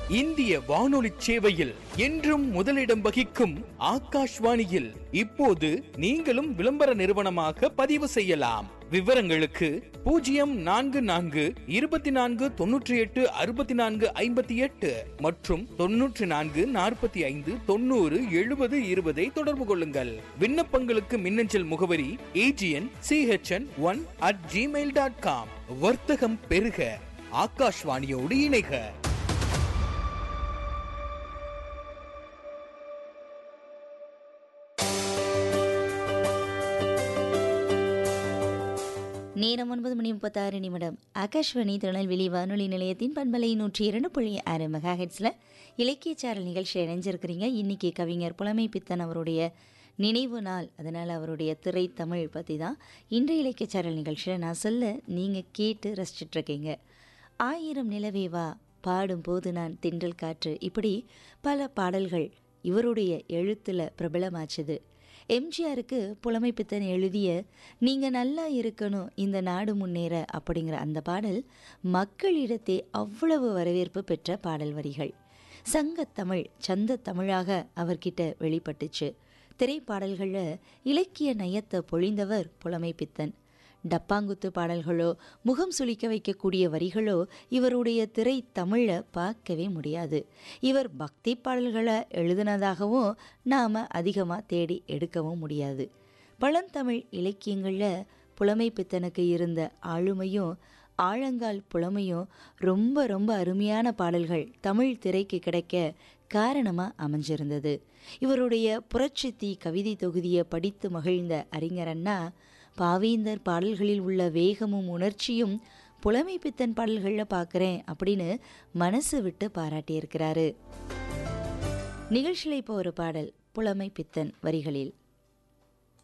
இந்திய வானொலி சேவையில் என்றும் முதலிடம் வகிக்கும் ஆகாஷ்வாணியில் இப்போது நீங்களும் விளம்பர நிறுவனமாக பதிவு செய்யலாம் விவரங்களுக்கு பூஜ்ஜியம் நான்கு நான்கு இருபத்தி நான்கு தொன்னூற்றி எட்டு அறுபத்தி நான்கு ஐம்பத்தி எட்டு மற்றும் தொன்னூற்றி நான்கு நாற்பத்தி ஐந்து தொண்ணூறு எழுபது இருபதை தொடர்பு கொள்ளுங்கள் விண்ணப்பங்களுக்கு மின்னஞ்சல் முகவரி AGN CHN one at Gmail dot com வர்த்தகம் பெருக ஆகாஷ்வாணியோடு இணைக நேரம் ஒன்பது மணி முப்பத்தாறு நிமிடம் ஆகாஷ்வாணி திருநெல்வேலி வானொலி நிலையத்தின் பண்பலை நூற்றி இரண்டு புள்ளி ஆறு மெகா ஹெட்ஸில் இலக்கிய சாரல் நிகழ்ச்சி இணைஞ்சிருக்கிறீங்க இன்னைக்கு கவிஞர் புலமை பித்தன் அவருடைய நினைவு நாள் அதனால் அவருடைய திரை தமிழ் பற்றி தான் இன்றைய இலக்கிய சாரல் நிகழ்ச்சியில் நான் சொல்ல நீங்கள் கேட்டு ரசிச்சிட்ருக்கீங்க ஆயிரம் நிலவேவா பாடும்போது நான் திண்டல் காற்று இப்படி பல பாடல்கள் இவருடைய எழுத்தில் பிரபலமாச்சுது எம்ஜிஆருக்கு புலமை பித்தன் எழுதிய நீங்கள் நல்லா இருக்கணும் இந்த நாடு முன்னேற அப்படிங்கிற அந்த பாடல் மக்களிடத்தே அவ்வளவு வரவேற்பு பெற்ற பாடல் வரிகள் சங்கத்தமிழ் சந்த தமிழாக அவர்கிட்ட வெளிப்பட்டுச்சு திரைப்பாடல்களில் இலக்கிய நயத்தை பொழிந்தவர் புலமை பித்தன் டப்பாங்குத்து பாடல்களோ முகம் சுளிக்க வைக்கக்கூடிய வரிகளோ இவருடைய திரை தமிழை பார்க்கவே முடியாது இவர் பக்தி பாடல்களை எழுதினதாகவும் நாம் அதிகமாக தேடி எடுக்கவும் முடியாது பழந்தமிழ் இலக்கியங்களில் புலமை பித்தனுக்கு இருந்த ஆளுமையும் ஆழங்கால் புலமையும் ரொம்ப ரொம்ப அருமையான பாடல்கள் தமிழ் திரைக்கு கிடைக்க காரணமாக அமைஞ்சிருந்தது இவருடைய புரட்சித்தி கவிதை தொகுதியை படித்து மகிழ்ந்த அறிஞர் அண்ணா பாவேந்தர் பாடல்களில் உள்ள வேகமும் உணர்ச்சியும் புலமை பித்தன் பாடல்களில் பார்க்குறேன் அப்படின்னு மனசு விட்டு பாராட்டியிருக்கிறாரு நிகழ்ச்சியில் இப்போ ஒரு பாடல் புலமை பித்தன் வரிகளில்